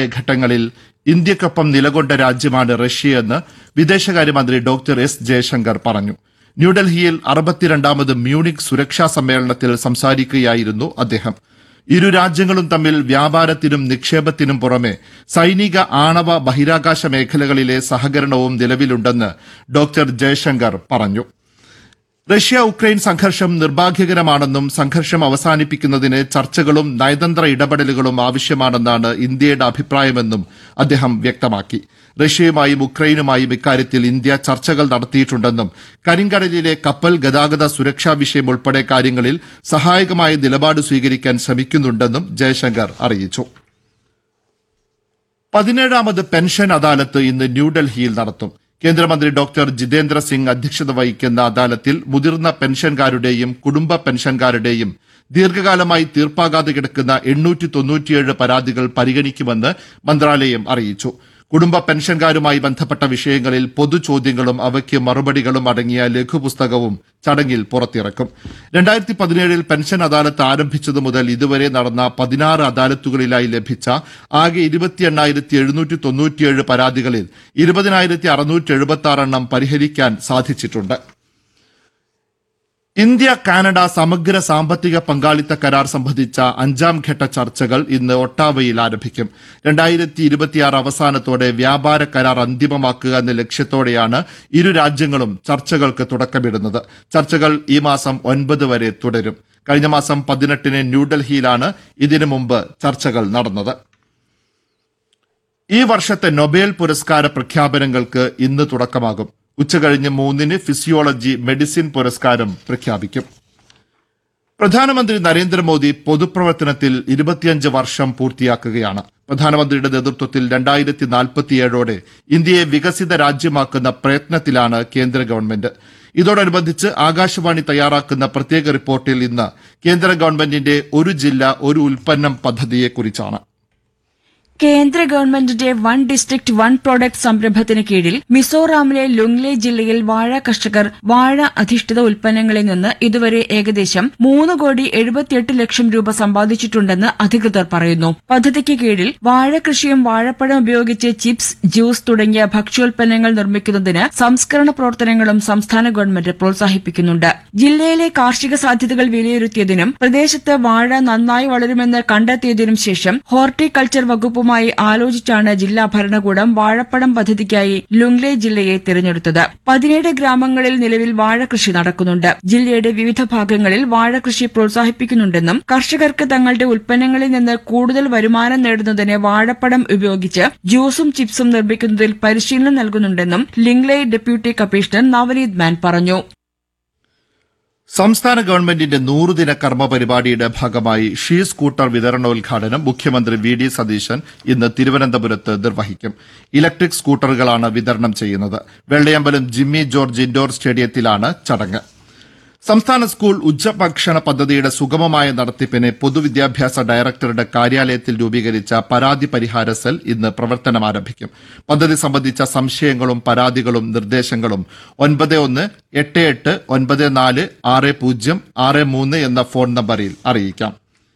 ഘട്ടങ്ങളിൽ ഇന്ത്യക്കൊപ്പം നിലകൊണ്ട രാജ്യമാണ് റഷ്യയെന്ന് വിദേശകാര്യമന്ത്രി ഡോക്ടർ എസ് ജയശങ്കർ പറഞ്ഞു ന്യൂഡൽഹിയിൽ അറുപത്തിരണ്ടാമത് മ്യൂണിക് സുരക്ഷാ സമ്മേളനത്തിൽ സംസാരിക്കുകയായിരുന്നു അദ്ദേഹം ഇരു രാജ്യങ്ങളും തമ്മിൽ വ്യാപാരത്തിനും നിക്ഷേപത്തിനും പുറമെ സൈനിക ആണവ ബഹിരാകാശ മേഖലകളിലെ സഹകരണവും നിലവിലുണ്ടെന്ന് ഡോക്ടർ ജയശങ്കർ പറഞ്ഞു റഷ്യ ഉക്രൈൻ സംഘർഷം നിർഭാഗ്യകരമാണെന്നും സംഘർഷം അവസാനിപ്പിക്കുന്നതിന് ചർച്ചകളും നയതന്ത്ര ഇടപെടലുകളും ആവശ്യമാണെന്നാണ് ഇന്ത്യയുടെ അഭിപ്രായമെന്നും അദ്ദേഹം വ്യക്തമാക്കി റഷ്യയുമായും ഉക്രൈനുമായും ഇക്കാര്യത്തിൽ ഇന്ത്യ ചർച്ചകൾ നടത്തിയിട്ടുണ്ടെന്നും കരിങ്കടലിലെ കപ്പൽ ഗതാഗത സുരക്ഷാ വിഷയം ഉൾപ്പെടെ കാര്യങ്ങളിൽ സഹായകമായ നിലപാട് സ്വീകരിക്കാൻ ശ്രമിക്കുന്നുണ്ടെന്നും ജയശങ്കർ അറിയിച്ചു പതിനേഴാമത് പെൻഷൻ അദാലത്ത് ഇന്ന് ന്യൂഡൽഹിയിൽ നടത്തും കേന്ദ്രമന്ത്രി ഡോക്ടർ ജിതേന്ദ്ര സിംഗ് അധ്യക്ഷത വഹിക്കുന്ന അദാലത്തിൽ മുതിർന്ന പെൻഷൻകാരുടെയും കുടുംബ പെൻഷൻകാരുടെയും ദീർഘകാലമായി തീർപ്പാകാതെ കിടക്കുന്ന എണ്ണൂറ്റി തൊണ്ണൂറ്റിയേഴ് പരാതികൾ പരിഗണിക്കുമെന്ന് മന്ത്രാലയം അറിയിച്ചു കുടുംബ പെൻഷൻകാരുമായി ബന്ധപ്പെട്ട വിഷയങ്ങളിൽ പൊതുചോദ്യങ്ങളും അവയ്ക്ക് മറുപടികളും അടങ്ങിയ ലഘുപുസ്തകവും ചടങ്ങിൽ പുറത്തിറക്കും രണ്ടായിരത്തി പതിനേഴിൽ പെൻഷൻ അദാലത്ത് ആരംഭിച്ചതു മുതൽ ഇതുവരെ നടന്ന പതിനാറ് അദാലത്തുകളിലായി ലഭിച്ച ആകെ ഇരുപത്തി എണ്ണായിരത്തി എഴുന്നൂറ്റി തൊണ്ണൂറ്റിയേഴ് പരാതികളിൽ ഇരുപതിനായിരത്തി അറുന്നൂറ്റി എഴുപത്തി ആറ് എണ്ണം പരിഹരിക്കാൻ സാധിച്ചിട്ടുണ്ട് ഇന്ത്യ കാനഡ സമഗ്ര സാമ്പത്തിക പങ്കാളിത്ത കരാർ സംബന്ധിച്ച അഞ്ചാം ഘട്ട ചർച്ചകൾ ഇന്ന് ഒട്ടാവയിൽ ആരംഭിക്കും രണ്ടായിരത്തി ഇരുപത്തിയാറ് അവസാനത്തോടെ വ്യാപാര കരാർ അന്തിമമാക്കുക എന്ന ലക്ഷ്യത്തോടെയാണ് ഇരു രാജ്യങ്ങളും ചർച്ചകൾക്ക് തുടക്കമിടുന്നത് ചർച്ചകൾ ഈ മാസം ഒൻപത് വരെ തുടരും കഴിഞ്ഞ മാസം പതിനെട്ടിന് ന്യൂഡൽഹിയിലാണ് ഇതിനു മുമ്പ് ചർച്ചകൾ നടന്നത് ഈ വർഷത്തെ നൊബേൽ പുരസ്കാര പ്രഖ്യാപനങ്ങൾക്ക് ഇന്ന് തുടക്കമാകും ഉച്ചകഴിഞ്ഞ് മൂന്നിന് ഫിസിയോളജി മെഡിസിൻ പുരസ്കാരം പ്രഖ്യാപിക്കും പ്രധാനമന്ത്രി നരേന്ദ്രമോദി പൊതുപ്രവർത്തനത്തിൽ ഇരുപത്തിയഞ്ച് വർഷം പൂർത്തിയാക്കുകയാണ് പ്രധാനമന്ത്രിയുടെ നേതൃത്വത്തിൽ രണ്ടായിരത്തി നാൽപ്പത്തിയേഴോടെ ഇന്ത്യയെ വികസിത രാജ്യമാക്കുന്ന പ്രയത്നത്തിലാണ് കേന്ദ്ര ഗവൺമെന്റ് ഇതോടനുബന്ധിച്ച് ആകാശവാണി തയ്യാറാക്കുന്ന പ്രത്യേക റിപ്പോർട്ടിൽ ഇന്ന് കേന്ദ്ര ഗവൺമെന്റിന്റെ ഒരു ജില്ല ഒരു ഉൽപ്പന്നം പദ്ധതിയെക്കുറിച്ചാണ് കേന്ദ്ര ഗവൺമെന്റിന്റെ വൺ ഡിസ്ട്രിക്ട് വൺ പ്രോഡക്റ്റ് സംരംഭത്തിന് കീഴിൽ മിസോറാമിലെ ലുങ്ലെ ജില്ലയിൽ വാഴ കർഷകർ വാഴ അധിഷ്ഠിത ഉൽപ്പന്നങ്ങളിൽ നിന്ന് ഇതുവരെ ഏകദേശം മൂന്ന് കോടി എഴുപത്തിയെട്ട് ലക്ഷം രൂപ സമ്പാദിച്ചിട്ടുണ്ടെന്ന് അധികൃതർ പറയുന്നു പദ്ധതിക്ക് കീഴിൽ വാഴ കൃഷിയും വാഴപ്പഴം ഉപയോഗിച്ച് ചിപ്സ് ജ്യൂസ് തുടങ്ങിയ ഭക്ഷ്യോൽപ്പന്നങ്ങൾ നിർമ്മിക്കുന്നതിന് സംസ്കരണ പ്രവർത്തനങ്ങളും സംസ്ഥാന ഗവൺമെന്റ് പ്രോത്സാഹിപ്പിക്കുന്നുണ്ട് ജില്ലയിലെ കാർഷിക സാധ്യതകൾ വിലയിരുത്തിയതിനും പ്രദേശത്ത് വാഴ നന്നായി വളരുമെന്ന് കണ്ടെത്തിയതിനും ശേഷം ഹോർട്ടിക്കൾച്ചർ വകുപ്പുമായി ആലോചിച്ചാണ് ജില്ലാ ഭരണകൂടം വാഴപ്പഴം പദ്ധതിക്കായി ലുങ്ലെ ജില്ലയെ തിരഞ്ഞെടുത്തത് പതിനേഴ് ഗ്രാമങ്ങളിൽ നിലവിൽ വാഴ കൃഷി നടക്കുന്നുണ്ട് ജില്ലയുടെ വിവിധ ഭാഗങ്ങളിൽ വാഴ കൃഷി പ്രോത്സാഹിപ്പിക്കുന്നുണ്ടെന്നും കർഷകർക്ക് തങ്ങളുടെ ഉൽപ്പന്നങ്ങളിൽ നിന്ന് കൂടുതൽ വരുമാനം നേടുന്നതിന് വാഴപ്പഴം ഉപയോഗിച്ച് ജ്യൂസും ചിപ്സും നിർമ്മിക്കുന്നതിൽ പരിശീലനം നൽകുന്നുണ്ടെന്നും ലിംഗ്ലെ ഡെപ്യൂട്ടി കമ്മീഷണർ നവനീത് മാൻ പറഞ്ഞു സംസ്ഥാന ഗവൺമെന്റിന്റെ നൂറുദിന കർമ്മ പരിപാടിയുടെ ഭാഗമായി ഷീ സ്കൂട്ടർ വിതരണോദ്ഘാടനം മുഖ്യമന്ത്രി വി ഡി സതീശൻ ഇന്ന് തിരുവനന്തപുരത്ത് നിർവഹിക്കും ഇലക്ട്രിക് സ്കൂട്ടറുകളാണ് വിതരണം ചെയ്യുന്നത് വെള്ളയമ്പലം ജിമ്മി ജോർജ് ഇൻഡോർ സ്റ്റേഡിയത്തിലാണ് ചടങ്ങ് സംസ്ഥാന സ്കൂൾ ഉച്ചഭക്ഷണ പദ്ധതിയുടെ സുഗമമായ നടത്തിപ്പിന് പൊതുവിദ്യാഭ്യാസ ഡയറക്ടറുടെ കാര്യാലയത്തിൽ രൂപീകരിച്ച പരാതി പരിഹാര സെൽ ഇന്ന് പ്രവർത്തനം ആരംഭിക്കും പദ്ധതി സംബന്ധിച്ച സംശയങ്ങളും പരാതികളും നിർദ്ദേശങ്ങളും ഒൻപത് ഒന്ന് എട്ട് എട്ട് ഒൻപത് നാല് ആറ് പൂജ്യം ആറ് മൂന്ന് എന്ന ഫോൺ നമ്പറിൽ അറിയിക്കാം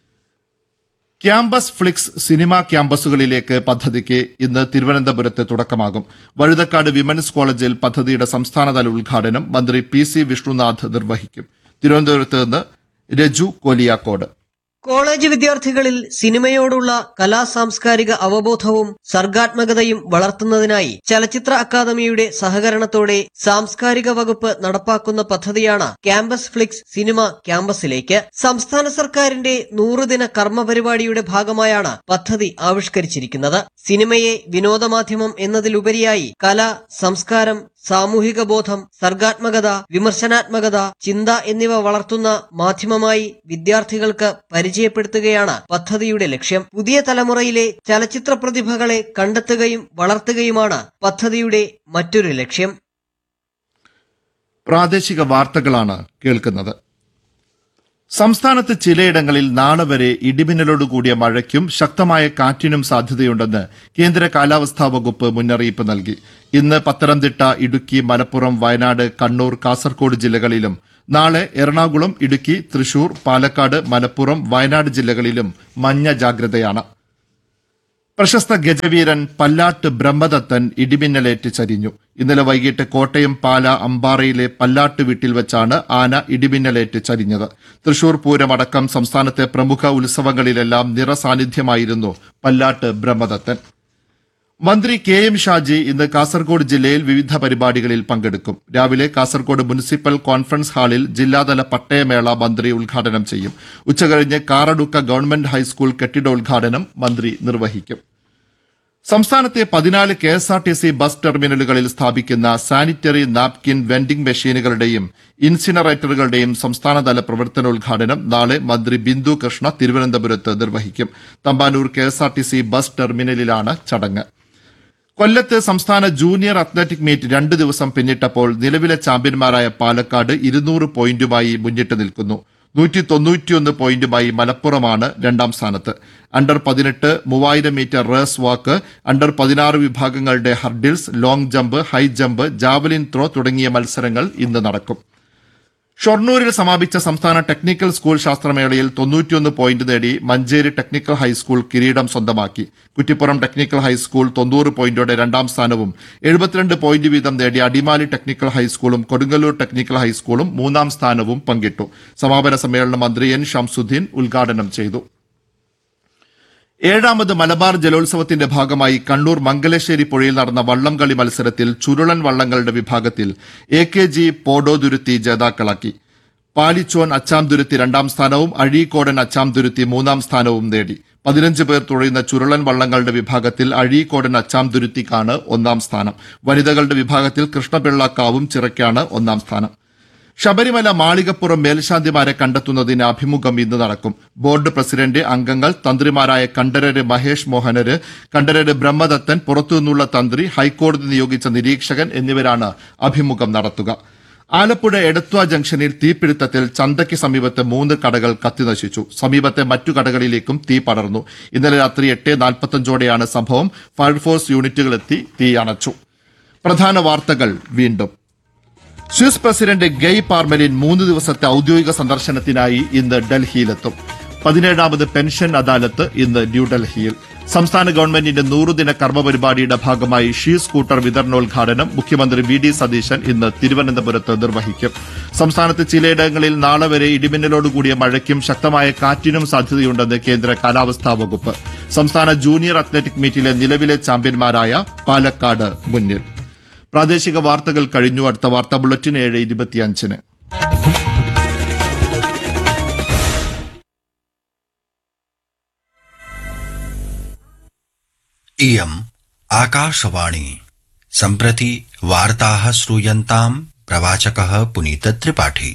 ക്യാമ്പസ് ഫ്ലിക്സ് സിനിമ ക്യാമ്പസുകളിലേക്ക് പദ്ധതിക്ക് ഇന്ന് തിരുവനന്തപുരത്ത് തുടക്കമാകും വഴുതക്കാട് വിമൻസ് കോളേജിൽ പദ്ധതിയുടെ സംസ്ഥാനതല ഉദ്ഘാടനം മന്ത്രി പി സി വിഷ്ണുനാഥ് നിർവഹിക്കും തിരുവനന്തപുരത്ത് നിന്ന് രജു കോലിയാക്കോട് കോളേജ് വിദ്യാർത്ഥികളിൽ സിനിമയോടുള്ള കലാ സാംസ്കാരിക അവബോധവും സർഗാത്മകതയും വളർത്തുന്നതിനായി ചലച്ചിത്ര അക്കാദമിയുടെ സഹകരണത്തോടെ സാംസ്കാരിക വകുപ്പ് നടപ്പാക്കുന്ന പദ്ധതിയാണ് ക്യാമ്പസ് ഫ്ലിക്സ് സിനിമ ക്യാമ്പസിലേക്ക് സംസ്ഥാന സർക്കാരിന്റെ നൂറുദിന കർമ്മ പരിപാടിയുടെ ഭാഗമായാണ് പദ്ധതി ആവിഷ്കരിച്ചിരിക്കുന്നത് സിനിമയെ വിനോദമാധ്യമം എന്നതിലുപരിയായി കല സംസ്കാരം സാമൂഹിക ബോധം സർഗാത്മകത വിമർശനാത്മകത ചിന്ത എന്നിവ വളർത്തുന്ന മാധ്യമമായി വിദ്യാർത്ഥികൾക്ക് പരിചയപ്പെടുത്തുകയാണ് പദ്ധതിയുടെ ലക്ഷ്യം പുതിയ തലമുറയിലെ ചലച്ചിത്ര പ്രതിഭകളെ കണ്ടെത്തുകയും വളർത്തുകയുമാണ് പദ്ധതിയുടെ മറ്റൊരു ലക്ഷ്യം പ്രാദേശിക വാർത്തകളാണ് കേൾക്കുന്നത് സംസ്ഥാനത്ത് ചിലയിടങ്ങളിൽ നാളെ വരെ ഇടിമിന്നലോടുകൂടിയ മഴയ്ക്കും ശക്തമായ കാറ്റിനും സാധ്യതയുണ്ടെന്ന് കേന്ദ്ര കാലാവസ്ഥാ വകുപ്പ് മുന്നറിയിപ്പ് നൽകി ഇന്ന് പത്തനംതിട്ട ഇടുക്കി മലപ്പുറം വയനാട് കണ്ണൂർ കാസർഗോഡ് ജില്ലകളിലും നാളെ എറണാകുളം ഇടുക്കി തൃശൂർ പാലക്കാട് മലപ്പുറം വയനാട് ജില്ലകളിലും മഞ്ഞ ജാഗ്രതയാണ് പ്രശസ്ത ഗജവീരൻ പല്ലാട്ട് ബ്രഹ്മദത്തൻ ഇടിമിന്നലേറ്റ് ചരിഞ്ഞു ഇന്നലെ വൈകിട്ട് കോട്ടയം പാല അമ്പാറയിലെ പല്ലാട്ട് വീട്ടിൽ വെച്ചാണ് ആന ഇടിമിന്നലേറ്റ് ചരിഞ്ഞത് തൃശൂർ പൂരം അടക്കം സംസ്ഥാനത്തെ പ്രമുഖ ഉത്സവങ്ങളിലെല്ലാം നിറസാന്നിധ്യമായിരുന്നു പല്ലാട്ട് ബ്രഹ്മദത്തൻ മന്ത്രി കെ എം ഷാജി ഇന്ന് കാസർഗോഡ് ജില്ലയിൽ വിവിധ പരിപാടികളിൽ പങ്കെടുക്കും രാവിലെ കാസർഗോഡ് മുനിസിപ്പൽ കോൺഫറൻസ് ഹാളിൽ ജില്ലാതല പട്ടയമേള മന്ത്രി ഉദ്ഘാടനം ചെയ്യും ഉച്ചകഴിഞ്ഞ് കാറടുക്ക ഗവൺമെന്റ് ഹൈസ്കൂൾ കെട്ടിടോദ്ഘാടനം മന്ത്രി നിർവഹിക്കും സംസ്ഥാനത്തെ പതിനാല് K S R T C bus ടെർമിനലുകളിൽ സ്ഥാപിക്കുന്ന സാനിറ്ററി നാപ്കിൻ വെൻഡിംഗ് മെഷീനുകളുടെയും ഇൻസിനറേറ്ററുകളുടെയും സംസ്ഥാനതല പ്രവർത്തനോദ്ഘാടനം നാളെ മന്ത്രി ബിന്ദു കൃഷ്ണ തിരുവനന്തപുരത്ത് നിർവഹിക്കും Thampanoor K S R T C bus ടെർമിനലിലാണ് ചടങ്ങ് കൊല്ലത്ത് സംസ്ഥാന ജൂനിയർ അത്ലറ്റിക് മീറ്റ് രണ്ട് ദിവസം പിന്നിട്ടപ്പോൾ നിലവിലെ ചാമ്പ്യന്മാരായ പാലക്കാട് ഇരുന്നൂറ് പോയിന്റുമായി മുന്നിട്ട് നിൽക്കുന്നു നൂറ്റി തൊണ്ണൂറ്റിയൊന്ന് പോയിന്റുമായി മലപ്പുറമാണ് രണ്ടാം സ്ഥാനത്ത് അണ്ടർ പതിനെട്ട് മൂവായിരം മീറ്റർ റേസ് വാക്ക് അണ്ടർ പതിനാറ് വിഭാഗങ്ങളുടെ hurdles long jump high jump javelin throw തുടങ്ങിയ മത്സരങ്ങൾ ഇന്ന് നടക്കും ഷൊർണൂരിൽ സമാപിച്ച സംസ്ഥാന ടെക്നിക്കൽ സ്കൂൾ ശാസ്ത്രമേളയിൽ തൊണ്ണൂറ്റിയൊന്ന് പോയിന്റ് നേടി മഞ്ചേരി ടെക്നിക്കൽ ഹൈസ്കൂൾ കിരീടം സ്വന്തമാക്കി കുറ്റിപ്പുറം ടെക്നിക്കൽ ഹൈസ്കൂൾ തൊണ്ണൂറ് പോയിന്റോടെ രണ്ടാം സ്ഥാനവും എഴുപത്തിരണ്ട് പോയിന്റ് വീതം നേടിയ അടിമാലി ടെക്നിക്കൽ ഹൈസ്കൂളും കൊടുങ്ങല്ലൂർ ടെക്നിക്കൽ ഹൈസ്കൂളും മൂന്നാം സ്ഥാനവും പങ്കിട്ടു സമാപന സമ്മേളനം മന്ത്രി എൻ ഷംസുദ്ദീൻ ഉദ്ഘാടനം ചെയ്തു ഏഴാമത് മലബാർ ജലോത്സവത്തിന്റെ ഭാഗമായി കണ്ണൂർ മംഗലശ്ശേരി പുഴയിൽ നടന്ന വള്ളംകളി മത്സരത്തിൽ ചുരുളൻ വള്ളങ്ങളുടെ വിഭാഗത്തിൽ എ കെ ജി പോഡോതുരുത്തി ജേതാക്കളാക്കി പാലിച്ചോൻ അച്ചാംതുരുത്തി രണ്ടാം സ്ഥാനവും അഴീക്കോടൻ അച്ചാംതുരുത്തി മൂന്നാം സ്ഥാനവും നേടി പതിനഞ്ച് പേർ തുഴയുന്ന ചുരുളൻ വള്ളങ്ങളുടെ വിഭാഗത്തിൽ അഴീക്കോടൻ അച്ചാംതുരുത്തിക്കാണ് ഒന്നാം സ്ഥാനം വനിതകളുടെ വിഭാഗത്തിൽ കൃഷ്ണപിള്ളക്കാവും ചിറയ്ക്കാണ് ഒന്നാം സ്ഥാനം ശബരിമല മാളികപ്പുറം മേൽശാന്തിമാരെ കണ്ടെത്തുന്നതിന് അഭിമുഖം ഇന്ന് നടക്കും ബോർഡ് പ്രസിഡന്റ് അംഗങ്ങൾ തന്ത്രിമാരായ കണ്ഠരര് മഹേഷ് മോഹനര് കണ്ഠരര് ബ്രഹ്മദത്തൻ പുറത്തുനിന്നുള്ള തന്ത്രി ഹൈക്കോടതി നിയോഗിച്ച നിരീക്ഷകൻ എന്നിവരാണ് അഭിമുഖം നടത്തുക ആലപ്പുഴ എടത്വ ജംഗ്ഷനിൽ തീപിടുത്തത്തിൽ ചന്തയ്ക്ക് സമീപത്തെ മൂന്ന് കടകൾ കത്തിനശിച്ചു സമീപത്തെ മറ്റു കടകളിലേക്കും തീ പടർന്നു ഇന്നലെ രാത്രി എട്ട് നാൽപ്പത്തഞ്ചോടെയാണ് സംഭവം ഫയർഫോഴ്സ് യൂണിറ്റുകളെത്തി തീ അണച്ചു പ്രധാന വാർത്തകൾ വീണ്ടും സ്വിസ് പ്രസിഡന്റ് ഗെയ് പാർമെലിൻ മൂന്ന് ദിവസത്തെ ഔദ്യോഗിക സന്ദർശനത്തിനായി ഇന്ന് ഡൽഹിയിലെത്തും പതിനേഴാമത് പെൻഷൻ അദാലത്ത് ഇന്ന് ന്യൂഡൽഹിയിൽ സംസ്ഥാന ഗവൺമെന്റിന്റെ നൂറുദിന കർമ്മ പരിപാടിയുടെ ഭാഗമായി ഷീ സ്കൂട്ടർ വിതരണോദ്ഘാടനം മുഖ്യമന്ത്രി വി ഡി സതീശൻ ഇന്ന് തിരുവനന്തപുരത്ത് നിർവഹിക്കും സംസ്ഥാനത്ത് ചിലയിടങ്ങളിൽ നാളെ വരെ ഇടിമിന്നലോടുകൂടിയ മഴയ്ക്കും ശക്തമായ കാറ്റിനും സാധ്യതയുണ്ടെന്ന് കേന്ദ്ര കാലാവസ്ഥാ വകുപ്പ് സംസ്ഥാന ജൂനിയർ അത്ലറ്റിക് മീറ്റിലെ നിലവിലെ ചാമ്പ്യന്മാരായ പാലക്കാട് മുന്നിൽ പ്രാദേശിക വാർത്തകൾ കഴിഞ്ഞു അടുത്ത വാർത്താ ബുള്ളറ്റിൻ ഏഴ് ഇരുപത്തിയഞ്ചിന് इयम् आकाशवाणी सम्प्रति वार्ताः श्रूयन्ताम् प्रवाचकः पुनीतत्रिपाठी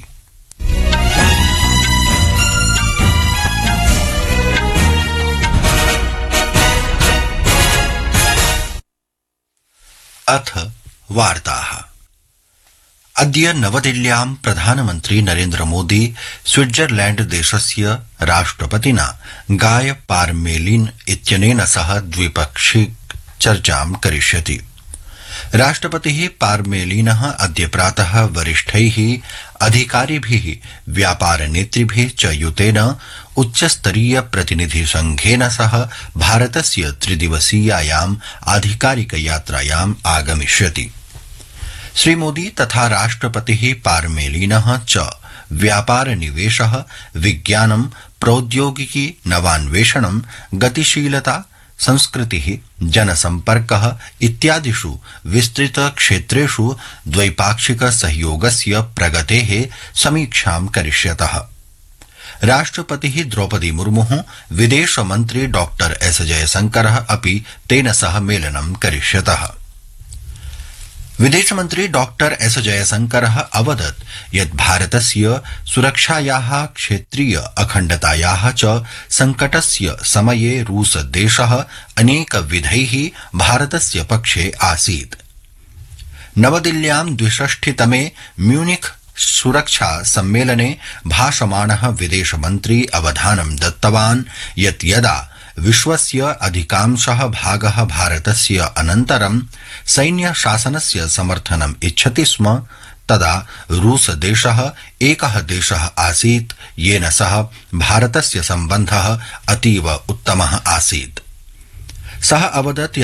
अथ वार्ताः अद्य नवदिल्ल्यां प्रधानमन्त्री नरेन्द्रमोदी स्विट्जरलैण्ड देशस्य राष्ट्रपतिना गाय पार्मेलिन इत्यनेन सह द्विपक्षिक चर्चां करिष्यति राष्ट्रपतिः पार्मेलिनः अद्य प्रातः वरिष्ठैः अधिकारिभिः व्यापारनेतृभिः च युतेन उच्चस्तरीय प्रतिनिधि संघेन सह भारतस्य त्रिदिवसीयायाम् आधिकारिक यात्रायाम् आगमिष्यति श्रीमोदी तथा राष्ट्रपतिः पार्मेलिनः च व्यापार निवेशः विज्ञानं प्रौद्योगिकी नवान्वेषणं गतिशीलता संस्कृतिः जनसम्पर्कः इत्यादिषु विस्तृत क्षेत्रेषु द्वैपाक्षिक सहयोगस्य प्रगतेः समीक्षां करिष्यतः राष्ट्रपतिः द्रौपदी मुर्मुः विदेशमन्त्री डॉक्टर एस जयशंकरः अपि तेन सह मेलनं करिष्यतः विदेशमन्त्री डॉक्टर एस जयशंकरः अवदत् यत् भारतस्य सुरक्षायाः क्षेत्रीय अखण्डतायाः च सङ्कटस्य समये रूसदेशः अनेकविधैः भारतस्य पक्षे आसीत् नवदिल्ल्यां द्विषष्टितमे म्यूनिख सुरक्षा सम्मेलने भाषमाणः विदेशमन्त्री अवधानं दत्तवान् यत् यदा विश्वस्य अधिकांशः भागः भारतस्य अनन्तरं सैन्यशासनस्य समर्थनम् इच्छति स्म तदा रूसदेशः एकः देशः आसीत् येन सह भारतस्य सम्बन्धः अतीव उत्तमः आसीत् सः अवदत् यत्